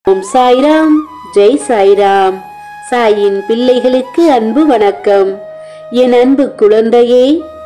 ஓம் சாய்ராம் ஜெய் சாய்ராம் சாயின் பிள்ளைகளுக்கு அன்பு வணக்கம் என் அன்பு குழந்தையே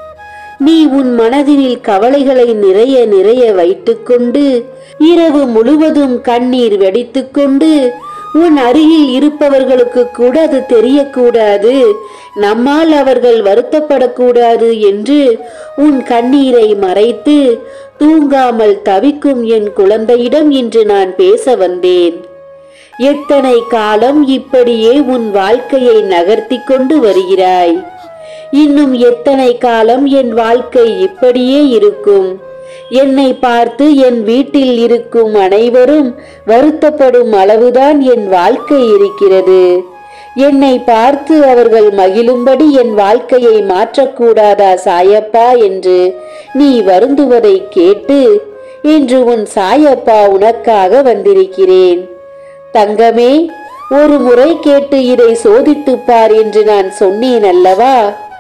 நீ உன் மனதினில் கவலைகளை நிறைய நிறைய வைத்துக்கொண்டு இரவு முழுவதும் கண்ணீர் வெடித்துக்கொண்டு உன் அருகில் இருப்பவர்களுக்கு கூட அது தெரியக்கூடாது நம்மால் அவர்கள் வருத்தப்படக்கூடாது என்று உன் கண்ணீரை மறைத்து தூங்காமல் தவிக்கும் என் குழந்தையிடம் இன்று நான் பேச வந்தேன் எத்தனை காலம் இப்படியே உன் வாழ்க்கையை நகர்த்தி கொண்டு வருகிறாய் இன்னும் எத்தனை காலம் என் வாழ்க்கை இப்படியே இருக்கும் என்னை பார்த்து என் வீட்டில் இருக்கும் அனைவரும் வருத்தப்படும் அளவுதான் என் வாழ்க்கை இருக்கிறது என்னை பார்த்து அவர்கள் மகிழும்படி என் வாழ்க்கையை மாற்றக்கூடாதா சாயப்பா என்று நீ வருந்துவதை கேட்டு இன்று உன் சாயப்பா உனக்காக வந்திருக்கிறேன் தங்கமே ஒரு முறை கேட்டு இதை சோதித்துப் பார் என்று நான் சொன்னேன் அல்லவா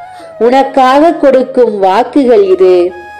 உனக்காக கொடுக்கும் வாக்குகள் இது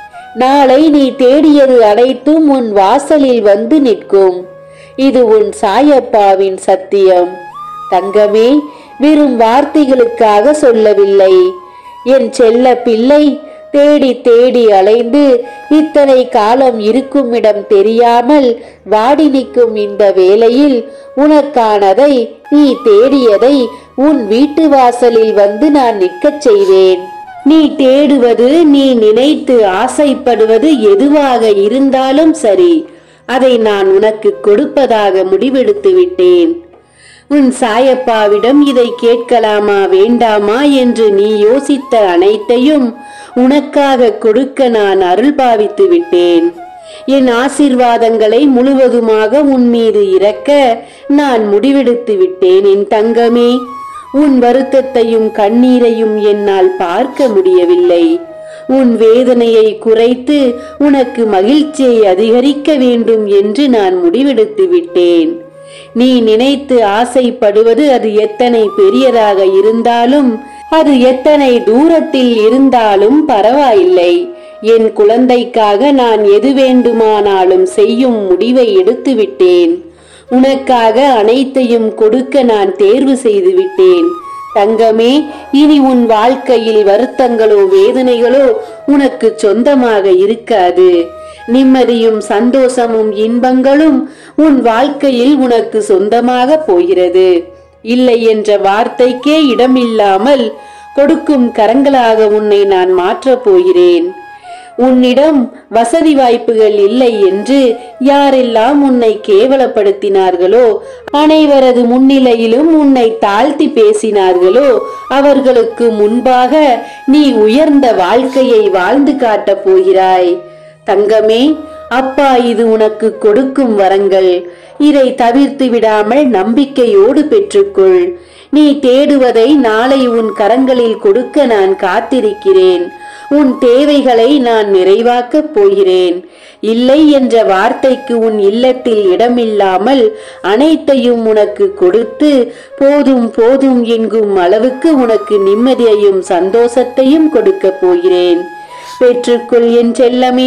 நாளை நீ தேடியது அனைத்தும் உன் வாசலில் வந்து நிற்கும் இது உன் சாயப்பாவின் சத்தியம் தங்கமே வெறும் வார்த்தைகளுக்காக சொல்லவில்லை என் செல்ல பிள்ளை தேடி தேடி அலைந்து இத்தனை காலம் இருக்கும் இடம் தெரியாமல் வாடி நிற்கும் இந்த வேளையில் உனக்கானதை நீ தேடியதை உன் வீட்டு வாசலில் வந்து நான் நிற்கச் செய்வேன் நீ தேடுவது நீ நினைத்து ஆசைப்படுவது எதுவாக இருந்தாலும் சரி அதை நான் உனக்கு கொடுப்பதாக முடிவெடுத்து விட்டேன் உன் சாயப்பாவிடம் இதை கேட்கலாமா வேண்டாமா என்று நீ யோசித்த அனைத்தையும் உனக்காக கொடுக்க நான் அருள் பாவித்து விட்டேன் என் ஆசிர்வாதங்களை முழுவதுமாக உன் மீது இறக்க நான் முடிவெடுத்து விட்டேன் என் தங்கமே உன் வருத்தத்தையும் கண்ணீரையும் என்னால் பார்க்க முடியவில்லை உன் வேதனையை குறைத்து உனக்கு மகிழ்ச்சியை அதிகரிக்க வேண்டும் என்று நான் முடிவெடுத்து விட்டேன் நீ நினைத்து ஆசைப்படுவது அது எத்தனை பெரியதாக இருந்தாலும் அது எத்தனை தூரத்தில் இருந்தாலும் பரவாயில்லை என் குழந்தைக்காக நான் எது வேண்டுமானாலும் செய்யும் முடிவை எடுத்து விட்டேன் உனக்காக அனைத்தையும் கொடுக்க நான் தேர்வு செய்து விட்டேன் தங்கமே இனி உன் வாழ்க்கையில் வருத்தங்களோ வேதனைகளோ உனக்கு சொந்தமாக இருக்காது நிம்மதியும் சந்தோஷமும் இன்பங்களும் உன் வாழ்க்கையில் உனக்கு சொந்தமாக போகிறது இல்லை என்ற வார்த்தைக்கே இடமில்லாமல் கொடுக்கும் கரங்களாக உன்னை நான் மாற்றப் போகிறேன் உன்னிடம் வசதி வாய்ப்புகள் இல்லை என்று யாரெல்லாம் உன்னை கேவலப்படுத்தினார்களோ அனைவரது முன்னிலையிலும் உன்னை தாழ்த்தி பேசினார்களோ அவர்களுக்கு முன்பாக நீ உயர்ந்த வாழ்க்கையை வாழ்ந்து காட்டப் போகிறாய் தங்கமே அப்பா இது உனக்கு கொடுக்கும் வரங்கள் இதை தவிர்த்து விடாமல் நம்பிக்கையோடு பெற்றுக்கொள் நீ தேடுவதை நாளை உன் கரங்களில் கொடுக்க நான் காத்திருக்கிறேன் உன் தேவைகளை நான் நிறைவாக்கப் போகிறேன் இல்லை என்ற வார்த்தைக்கு உன் இல்லத்தில் இடமில்லாமல் அனைத்தையும் உனக்கு கொடுத்து போதும் போதும் என்கும் அளவுக்கு உனக்கு நிம்மதியையும் சந்தோஷத்தையும் கொடுக்கப் போகிறேன் பெற்றுக்கொள் என் செல்லமே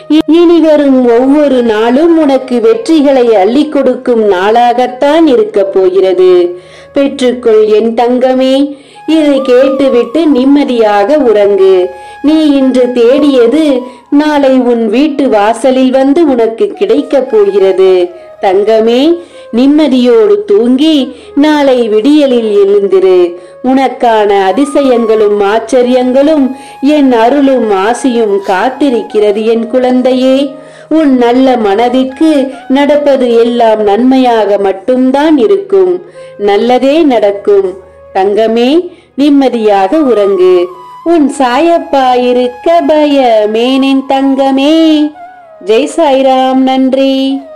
இனி வரும் ஒவ்வொரு நாளும் உனக்கு வெற்றிகளை அள்ளி கொடுக்கும் நாளாகத்தான் இருக்க போகிறது பெற்றுக்கொள் என் தங்கமே இதை கேட்டுவிட்டு நிம்மதியாக உறங்கு நீ இன்று தேடியது நாளை உன் வீட்டு வாசலில் வந்து உனக்கு கிடைக்கப் போகிறது தங்கமே நிம்மதியோடு தூங்கி நாளை விடியலில் எழுந்திரு உனக்கான அதிசயங்களும் ஆச்சரியங்களும் என் அருளும் ஆசியும் காத்திருக்கிறது என் குழந்தையே உன் நல்ல மனதிற்கு நடப்பது எல்லாம் நன்மையாக மட்டும்தான் இருக்கும் நல்லதே நடக்கும் தங்கமே நிம்மதியாக உறங்கு உன் சாயப்பா இருக்க பயமேனின் தங்கமே ஜெய் சாய்ராம் நன்றி